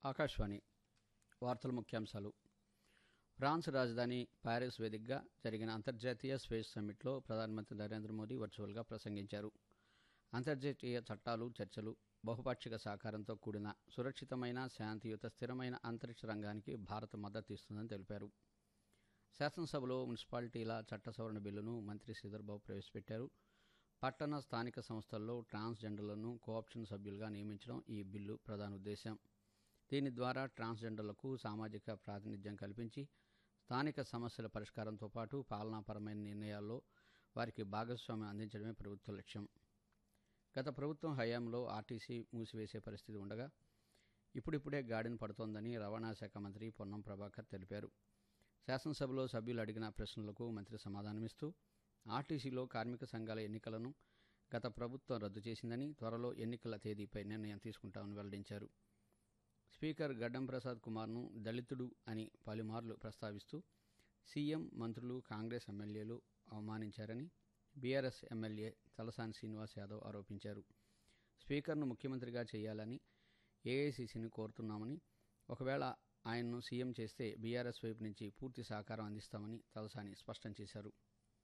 ఆకాశవాణి వార్తల ముఖ్యాంశాలు ఫ్రాన్స్ రాజధాని ప్యారిస్ వేదికగా జరిగిన అంతర్జాతీయ స్పేస్ సమ్మిట్లో ప్రధానమంత్రి నరేంద్ర మోదీ వర్చువల్గా ప్రసంగించారు అంతర్జాతీయ చట్టాలు చర్చలు బహుపాక్షిక సహకారంతో కూడిన సురక్షితమైన శాంతియుత స్థిరమైన అంతరిక్ష రంగానికి భారత్ మద్దతు ఇస్తుందని తెలిపారు శాసనసభలో మున్సిపాలిటీల చట్ట సవరణ బిల్లును మంత్రి శ్రీధర్బాబు ప్రవేశపెట్టారు పట్టణ స్థానిక సంస్థల్లో ట్రాన్స్జెండర్లను కోఆప్షన్ సభ్యులుగా నియమించడం ఈ బిల్లు ప్రధాన ఉద్దేశం దీని ద్వారా ట్రాన్స్జెండర్లకు సామాజిక ప్రాతినిధ్యం కల్పించి స్థానిక సమస్యల పరిష్కారంతో పాటు పాలనాపరమైన నిర్ణయాల్లో వారికి భాగస్వామ్యం అందించడమే ప్రభుత్వ లక్ష్యం గత ప్రభుత్వం హయాంలో ఆర్టీసీ మూసివేసే పరిస్థితి ఉండగా ఇప్పుడిప్పుడే గాడిన పడుతోందని రవాణా శాఖ మంత్రి పొన్నం ప్రభాకర్ తెలిపారు శాసనసభలో సభ్యులు అడిగిన ప్రశ్నలకు మంత్రి సమాధానమిస్తూ ఆర్టీసీలో కార్మిక సంఘాల ఎన్నికలను గత ప్రభుత్వం రద్దు చేసిందని త్వరలో ఎన్నికల తేదీపై నిర్ణయం తీసుకుంటామని వెల్లడించారు స్పీకర్ గడ్డం ప్రసాద్ కుమార్ను దళితుడు అని పలుమార్లు ప్రస్తావిస్తూ సీఎం మంత్రులు కాంగ్రెస్ ఎమ్మెల్యేలు అవమానించారని బీఆర్ఎస్ ఎమ్మెల్యే తలసాని శ్రీనివాస్ యాదవ్ ఆరోపించారు స్పీకర్ను ముఖ్యమంత్రిగా చేయాలని ఏఐసీసీని కోరుతున్నామని ఒకవేళ ఆయన్ను సీఎం చేస్తే బీఆర్ఎస్ వైపు నుంచి పూర్తి సహకారం అందిస్తామని తలసాని స్పష్టం చేశారు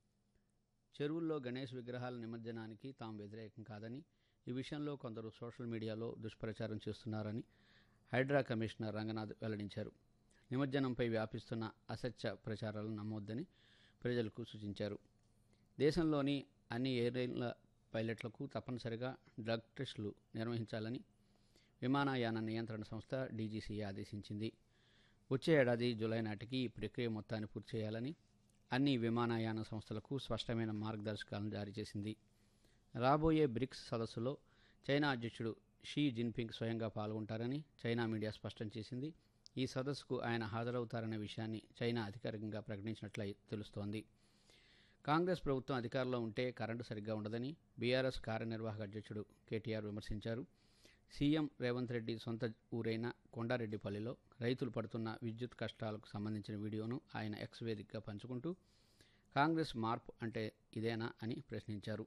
చెరువుల్లో గణేష్ విగ్రహాల నిమజ్జనానికి తాము వ్యతిరేకం కాదని ఈ విషయంలో కొందరు సోషల్ మీడియాలో దుష్ప్రచారం చేస్తున్నారని హైడ్రా కమిషనర్ రంగనాథ్ వెల్లడించారు నిమజ్జనంపై వ్యాపిస్తున్న అసత్య ప్రచారాలను నమ్మొద్దని ప్రజలకు సూచించారు దేశంలోని అన్ని ఎయిర్లైన్ల పైలట్లకు తప్పనిసరిగా డ్రగ్ టెస్టులు నిర్వహించాలని విమానయాన నియంత్రణ సంస్థ డీజీసీఏ ఆదేశించింది వచ్చే ఏడాది జూలై నాటికి ఈ ప్రక్రియ మొత్తాన్ని పూర్తి చేయాలని అన్ని విమానయాన సంస్థలకు స్పష్టమైన మార్గదర్శకాలను జారీ చేసింది రాబోయే బ్రిక్స్ సదస్సులో చైనా అధ్యక్షుడు షీ జిన్పింగ్ స్వయంగా పాల్గొంటారని చైనా మీడియా స్పష్టం చేసింది ఈ సదస్సుకు ఆయన హాజరవుతారనే విషయాన్ని చైనా అధికారికంగా ప్రకటించినట్లు తెలుస్తోంది కాంగ్రెస్ ప్రభుత్వం అధికారంలో ఉంటే కరెంటు సరిగ్గా ఉండదని బీఆర్ఎస్ కార్యనిర్వాహక అధ్యక్షుడు కేటీఆర్ విమర్శించారు సీఎం రేవంత్ రెడ్డి సొంత ఊరైన కొండారెడ్డిపల్లిలో రైతులు పడుతున్న విద్యుత్ కష్టాలకు సంబంధించిన వీడియోను ఆయన ఎక్స్ వేదికగా పంచుకుంటూ కాంగ్రెస్ మార్పు అంటే ఇదేనా అని ప్రశ్నించారు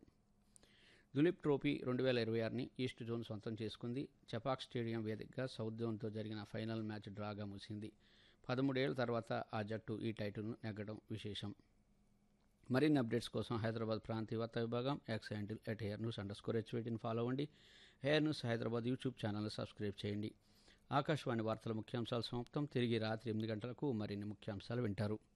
దులీప్ ట్రోఫీ రెండు వేల ఇరవై ఆరుని ఈస్ట్ జోన్ సొంతం చేసుకుంది చపాక్ స్టేడియం వేదికగా సౌత్ జోన్తో జరిగిన ఫైనల్ మ్యాచ్ డ్రాగా ముగిసింది పదమూడేళ్ల తర్వాత ఆ జట్టు ఈ టైటిల్ను నెగ్గడం విశేషం మరిన్ని అప్డేట్స్ కోసం హైదరాబాద్ ప్రాంతీయ వార్తా విభాగం X handle at AIR news under score హెచ్వేటిని ఫాలో అవ్వండి హెయిర్ న్యూస్ హైదరాబాద్ యూట్యూబ్ ఛానల్ని సబ్స్క్రైబ్ చేయండి ఆకాశవాణి వార్తల ముఖ్యాంశాలు సమాప్తం తిరిగి రాత్రి ఎనిమిది గంటలకు మరిన్ని ముఖ్యాంశాలు వింటారు